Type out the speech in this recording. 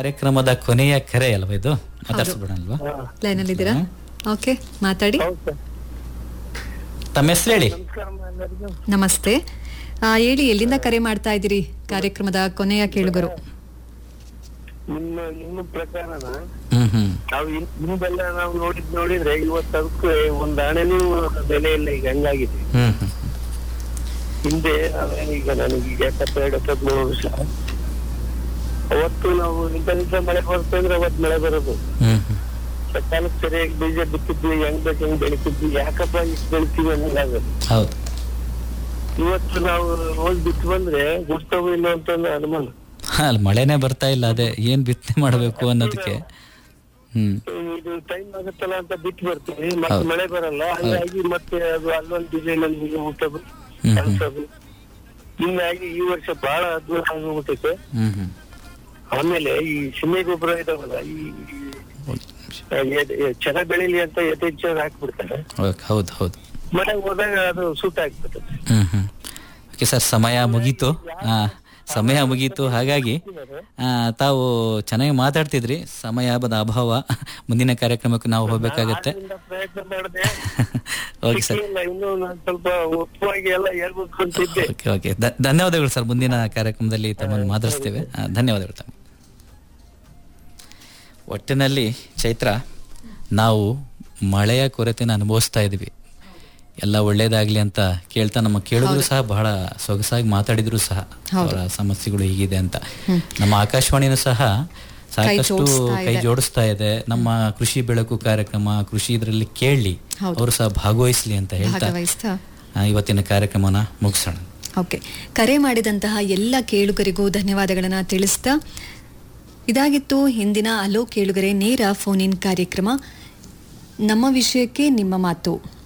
ಕಾರ್ಯಕ್ರಮದ ಕೊನೆಯ ಕರೆ ಅಲ್ವಾ ಇದು ಮಾತಾಡ್ಸ್ಬಿಡೋಣ ಅಲ್ವಾ ಲೈನಲ್ಲಿದ್ದೀರಾ ಓಕೆ ಮಾತಾಡಿ ಹೌದು ಸರ್ ತಮ್ಮ ಹೆಸರು ಹೇಳಿ ನಮಸ್ಕಾರ ಎಲ್ಲರಿಗೂ ನಮಸ್ತೆ ಆ, ಹೇಳಿ ಎಲ್ಲಿಂದ ಕರೆ ಮಾಡ್ತಾ ಇದ್ದೀರಿ ಕಾರ್ಯಕ್ರಮದ ಕೊನೆಯ ಕೇಳುಗರು ನಿಮ್ಮ ನಿಮ್ಮ ಪ್ರಕಾರನ ಹ್ಮ್ ಹ್ಮ್ ನಾವು ಇನ್- ಹಿಂದೆಲ್ಲ ನಾವು ನೋಡಿದ್ ನೋಡಿದ್ರೆ ಇವತ್ತು ಅದಕ್ಕೆ ಒಂದ್ ಆಣೆನೂ ಬೆಲೆ ಇಲ್ಲ ಈಗ ಹಂಗಾಗಿದೆ ಹ್ಮ್ ಹ್ಮ್ ಹಿಂದೆ ನಾವೇನು ಈಗ ನನಗೆ ಈಗ ಎಪ್ಪತ್ತೆರಡು ಎಪ್ಪತ್ಮೂರು ವರ್ಷ ಅವತ್ತು ನಾವು ಇಂಥ ದಿವಸ ಮಳೆ ಬರುತ್ತೆ ಅಂದ್ರೆ ಅವತ್ತು ಮಳೆ ಬರೋದು ಹ್ಮ್ ಹ್ಮ್ ಸಕಾಲಕ್ಕೆ ಸರಿಯಾಗಿ ಬೀಜ ಬಿತ್ತಿದ್ವಿ ಹೆಂಗ್ ಬೇಕು ಹೆಂಗ್ ಬೆಳಿತಿದ್ವಿ ಯಾಕಪ್ಪ ಇಷ್ಟು ಬೆಳಿತೀವಿ ಅನ್ನೋದಾಗೋದು ಹೌದು ಇವತ್ತು ನಾವು ರೋಜ್ ಬಿತ್ತು ಬಂದ್ರೆ ಗುಡ್ತವೋ ಇಲ್ಲ ಅಂತ ಒಂದು ಅನುಮಾನ ಹಾ, ಅಲ್ಲಿ ಮಳೆನೇ ಬರ್ತಾ ಇಲ್ಲ ಅದೇ ಏನ್ ಬಿತ್ತನೆ ಮಾಡಬೇಕು ಅನ್ನೋದಕ್ಕೆ ಹ್ಮ್ ಇದು ಟೈಮ್ ಆಗುತ್ತಲ್ಲ ಅಂತ ಬಿಟ್ಟು ಬರ್ತೀವಿ ಮತ್ತೆ ಮಳೆ ಬರಲ್ಲ ಹಂಗಾಗಿ ಮತ್ತೆ ಅದು ಅಲ್ಲೊಂದು ಡಿಸೈನ್ ಅಲ್ಲಿ ಹುಟ್ಟೋದು ಹ್ಮ್ ಹ್ಮ್ ಕಳ್ಸೋದು ಹಿಂಗಾಗಿ ಈ ವರ್ಷ ಬಹಳ ಅದ್ಭುತ ಆಗೋಗ್ಬಿಟ್ಟೈತೆ ಹ್ಮ್ ಹ್ಮ್ ಆಮೇಲೆ ಈ ಸಿಮೆ ಗೊಬ್ಬರ ಇದಾವಲ್ಲ ಈ ಚೆನ್ನಾಗ್ ಬೆಳಿಲಿ ಅಂತ ಯಥೇಚ್ಛ ಹಾಕ್ಬಿಡ್ತಾರೆ ಓಕೆ, ಹೌದು ಹೌದು ಮಳೆ ಹೋದಾಗ ಅದು ಸೂಟ್ ಆಗ್ಬಿಡ್ತದೆ ಹ್ಮ್ ಹ್ಮ್ ಓಕೆ ಸರ್ ಸಮಯ ಮುಗೀತು ಆ, ಸಮಯ ಮುಗೀತು ಹಾಗಾಗಿ ಆ, ತಾವು ಚೆನ್ನಾಗಿ ಮಾತಾಡ್ತಿದ್ರಿ ಸಮಯ ಬದ ಅಭಾವ ಮುಂದಿನ ಕಾರ್ಯಕ್ರಮಕ್ಕೆ ನಾವು ಹೋಗ್ಬೇಕಾಗತ್ತೆ ಆದ್ರಿಂದ ಪ್ರಯತ್ನ ಮಾಡಿದೆ ಓಕೆ ಸರ್ ಸಿಕ್ಲಿಲ್ಲ. ಇನ್ನೂ ನಾನು ಸ್ವಲ್ಪ ಒಪ್ಪವಾಗಿ ಎಲ್ಲ ಹೇಳ್ಬೇಕು ಅಂತಿದ್ದೆ ಓಕೆ ಓಕೆ ಧ- ಧನ್ಯವಾದಗಳು ಸರ್ ಮುಂದಿನ ಕಾರ್ಯಕ್ರಮದಲ್ಲಿ ತಮ್ಮನ್ನು ಮಾತಾಡಿಸ್ತೇವೆ ಆ, ಧನ್ಯವಾದಗಳು ತಮ್ಮ ಒಟ್ಟಿನಲ್ಲಿ ಚೈತ್ರ ನಾವು ಮಳೆಯ ಕೊರತೆನ ಅನುಭವಿಸ್ತಾ ಇದ್ವಿ ಎಲ್ಲ ಒಳ್ಳೇದಾಗ್ಲಿ ಅಂತ ಕೇಳ್ತಾ ನಮ್ಮ ಕೇಳಿದ್ರು ಸಹ ಬಹಳ ಸೊಗಸಾಗಿ ಮಾತಾಡಿದ್ರು ಸಹ ಅವರ ಸಮಸ್ಯೆಗಳು ಹೀಗಿದೆ ಅಂತ ನಮ್ಮ ಆಕಾಶವಾಣಿನೂ ಸಹ ಸಾಕಷ್ಟು ಕೈ ಜೋಡಿಸ್ತಾ ಇದೆ ನಮ್ಮ ಕೃಷಿ ಬೆಳಕು ಕಾರ್ಯಕ್ರಮ ಕೃಷಿ ಇದರಲ್ಲಿ ಕೇಳಲಿ ಅವರು ಸಹ ಭಾಗವಹಿಸ್ಲಿ ಅಂತ ಹೇಳ್ತಾ ಭಾಗವಹಿಸ್ತಾ ಆ, ಇವತ್ತಿನ ಕಾರ್ಯಕ್ರಮನ ಮುಗಿಸೋಣ ಓಕೆ ಕರೆ ಮಾಡಿದಂತಹ ಎಲ್ಲ ಕೇಳುಗರಿಗೂ ಧನ್ಯವಾದಗಳನ್ನ ತಿಳಿಸ್ತಾ ಇದಾಗಿತ್ತು ಹಿಂದಿನ ಅಲೋ ಕೇಳುಗರೆ ನೇರ ಫೋನ್ ಇನ್ ಕಾರ್ಯಕ್ರಮ ನಮ್ಮ ವಿಷಯಕ್ಕೆ ನಿಮ್ಮ ಮಾತು